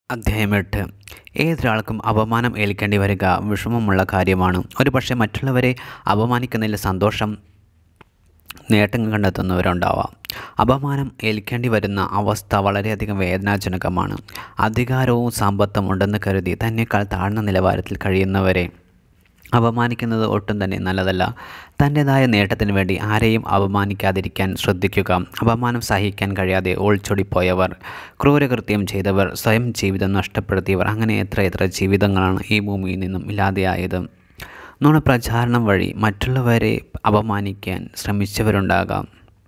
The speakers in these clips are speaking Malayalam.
അധ്യായം എട്ട് ഏതൊരാൾക്കും അപമാനം ഏൽക്കേണ്ടി വരിക വിഷമമുള്ള കാര്യമാണ് ഒരു പക്ഷേ മറ്റുള്ളവരെ അപമാനിക്കുന്നതിൽ സന്തോഷം നേട്ടങ്ങൾ കണ്ടെത്തുന്നവരുണ്ടാവാം അപമാനം ഏൽക്കേണ്ടി വരുന്ന അവസ്ഥ വളരെയധികം വേദനാജനകമാണ് അധികാരവും സമ്പത്തും ഉണ്ടെന്ന് കരുതി തന്നെക്കാൾ താഴ്ന്ന നിലവാരത്തിൽ കഴിയുന്നവരെ അപമാനിക്കുന്നത് ഒട്ടും തന്നെ നല്ലതല്ല തൻ്റെതായ നേട്ടത്തിന് വേണ്ടി ആരെയും അപമാനിക്കാതിരിക്കാൻ ശ്രദ്ധിക്കുക അപമാനം സഹിക്കാൻ കഴിയാതെ ഒളിച്ചോടിപ്പോയവർ ക്രൂരകൃത്യം ചെയ്തവർ സ്വയം ജീവിതം നഷ്ടപ്പെടുത്തിയവർ അങ്ങനെ എത്ര എത്ര ജീവിതങ്ങളാണ് ഈ ഭൂമിയിൽ നിന്നും ഇല്ലാതെയായത് നുണപ്രചാരണം വഴി മറ്റുള്ളവരെ അപമാനിക്കാൻ ശ്രമിച്ചവരുണ്ടാകാം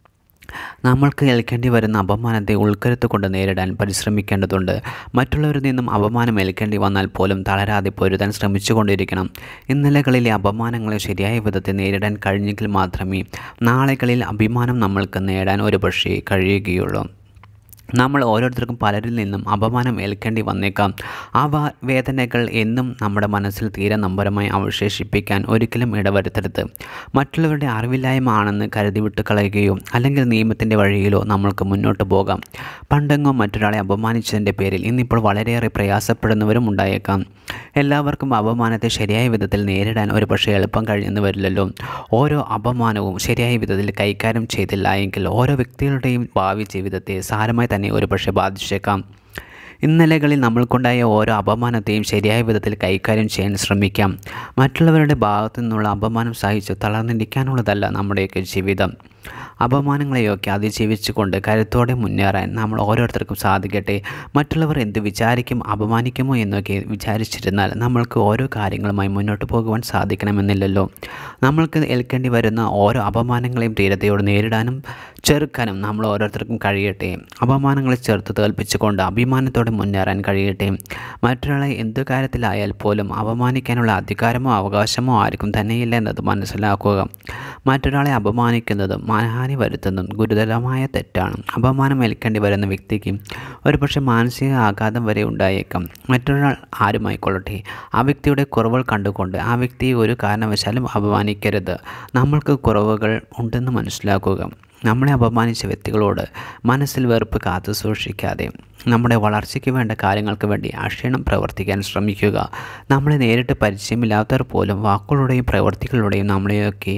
നമ്മൾക്ക് ഏൽക്കേണ്ടി വരുന്ന അപമാനത്തെ ഉൾക്കരുത്ത് കൊണ്ട് നേരിടാൻ പരിശ്രമിക്കേണ്ടതുണ്ട് മറ്റുള്ളവരിൽ നിന്നും അപമാനം ഏൽക്കേണ്ടി വന്നാൽ പോലും തളരാതെ പൊരുതാൻ ശ്രമിച്ചുകൊണ്ടിരിക്കണം ഇന്നലകളിലെ അപമാനങ്ങളെ ശരിയായ വിധത്തിൽ നേരിടാൻ കഴിഞ്ഞെങ്കിൽ മാത്രമേ നാളെകളിൽ അഭിമാനം നമ്മൾക്ക് നേടാൻ ഒരു പക്ഷേ കഴിയുകയുള്ളൂ നമ്മൾ ഓരോരുത്തർക്കും പലരിൽ നിന്നും അപമാനം ഏൽക്കേണ്ടി വന്നേക്കാം ആ വാ- വേദനകൾ എന്നും നമ്മുടെ മനസ്സിൽ തീരെ നമ്പരമായി അവശേഷിപ്പിക്കാൻ ഒരിക്കലും ഇടവരുത്തരുത് മറ്റുള്ളവരുടെ അറിവില്ലായ്മ ആണെന്ന് കരുതി വിട്ട് കളയുകയോ അല്ലെങ്കിൽ നിയമത്തിൻ്റെ വഴിയിലോ നമ്മൾക്ക് മുന്നോട്ട് പോകാം പണ്ടെങ്ങോ മറ്റൊരാളെ അപമാനിച്ചതിൻ്റെ പേരിൽ ഇന്നിപ്പോൾ വളരെയേറെ പ്രയാസപ്പെടുന്നവരും ഉണ്ടായേക്കാം എല്ലാവർക്കും അപമാനത്തെ ശരിയായ വിധത്തിൽ നേരിടാൻ ഒരു പക്ഷേ എളുപ്പം കഴിഞ്ഞെന്ന് വരില്ലല്ലോ ഓരോ അപമാനവും ശരിയായ വിധത്തിൽ കൈകാര്യം ചെയ്തില്ല എങ്കിൽ ഓരോ വ്യക്തികളുടെയും ഭാവി ജീവിതത്തെ സാരമായി തന്നെ ഒരു പക്ഷേ ബാധിച്ചേക്കാം ഇന്നലകളിൽ നമ്മൾക്കുണ്ടായ ഓരോ അപമാനത്തെയും ശരിയായ വിധത്തിൽ കൈകാര്യം ചെയ്യാൻ ശ്രമിക്കാം മറ്റുള്ളവരുടെ ഭാഗത്തു നിന്നുള്ള അപമാനം സഹിച്ച് തളർന്നിരിക്കാനുള്ളതല്ല നമ്മുടെയൊക്കെ ജീവിതം അപമാനങ്ങളെയൊക്കെ അതിജീവിച്ചുകൊണ്ട് കരുത്തോടെ മുന്നേറാൻ നമ്മൾ ഓരോരുത്തർക്കും സാധിക്കട്ടെ മറ്റുള്ളവർ എന്ത് വിചാരിക്കും അപമാനിക്കുമോ എന്നൊക്കെ വിചാരിച്ചിരുന്നാൽ നമ്മൾക്ക് ഓരോ കാര്യങ്ങളുമായി മുന്നോട്ട് പോകുവാൻ സാധിക്കണമെന്നില്ലല്ലോ നമ്മൾക്ക് ഏൽക്കേണ്ടി വരുന്ന ഓരോ അപമാനങ്ങളെയും ധീരതയോട് നേരിടാനും ചെറുക്കാനും നമ്മൾ ഓരോരുത്തർക്കും കഴിയട്ടെ അപമാനങ്ങളെ ചെറുത്ത് തോൽപ്പിച്ചുകൊണ്ട് അഭിമാനത്തോടെ മുന്നേറാൻ കഴിയട്ടെ മറ്റൊരാളെ എന്തു കാര്യത്തിലായാൽ പോലും അപമാനിക്കാനുള്ള അധികാരമോ അവകാശമോ ആർക്കും തന്നെയില്ല എന്നത് മനസ്സിലാക്കുക മറ്റൊരാളെ അപമാനിക്കുന്നതും മാനഹാനി വരുത്തുന്നതും ഗുരുതരമായ തെറ്റാണ് അപമാനം ഏൽക്കേണ്ടി വരുന്ന വ്യക്തിക്ക് ഒരുപക്ഷെ മാനസിക ആഘാതം വരെ ഉണ്ടായേക്കാം മറ്റൊരാൾ ആരുമായിക്കൊള്ളട്ടെ ആ വ്യക്തിയുടെ കുറവുകൾ കണ്ടുകൊണ്ട് ആ വ്യക്തിയെ ഒരു കാരണവശാലും അപമാനിക്കരുത് നമ്മൾക്ക് കുറവുകൾ ഉണ്ടെന്ന് മനസ്സിലാക്കുക നമ്മളെ അപമാനിച്ച വ്യക്തികളോട് മനസ്സിൽ വെറുപ്പ് കാത്തു സൂക്ഷിക്കാതെ നമ്മുടെ വളർച്ചയ്ക്ക് വേണ്ട കാര്യങ്ങൾക്ക് വേണ്ടി അക്ഷീണം പ്രവർത്തിക്കാൻ ശ്രമിക്കുക നമ്മളെ നേരിട്ട് പരിചയമില്ലാത്തവർ പോലും വാക്കുകളുടെയും പ്രവർത്തികളുടെയും നമ്മളെയൊക്കെ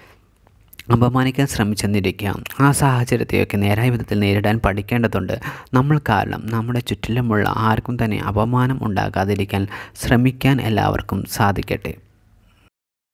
അപമാനിക്കാൻ ശ്രമിച്ചെന്നിരിക്കാം ആ സാഹചര്യത്തെയൊക്കെ നേരായ വിധത്തിൽ നേരിടാൻ പഠിക്കേണ്ടതുണ്ട് നമ്മൾ കാരണം നമ്മുടെ ചുറ്റിലുമുള്ള ആർക്കും തന്നെ അപമാനം ഉണ്ടാകാതിരിക്കാൻ ശ്രമിക്കാൻ എല്ലാവർക്കും സാധിക്കട്ടെ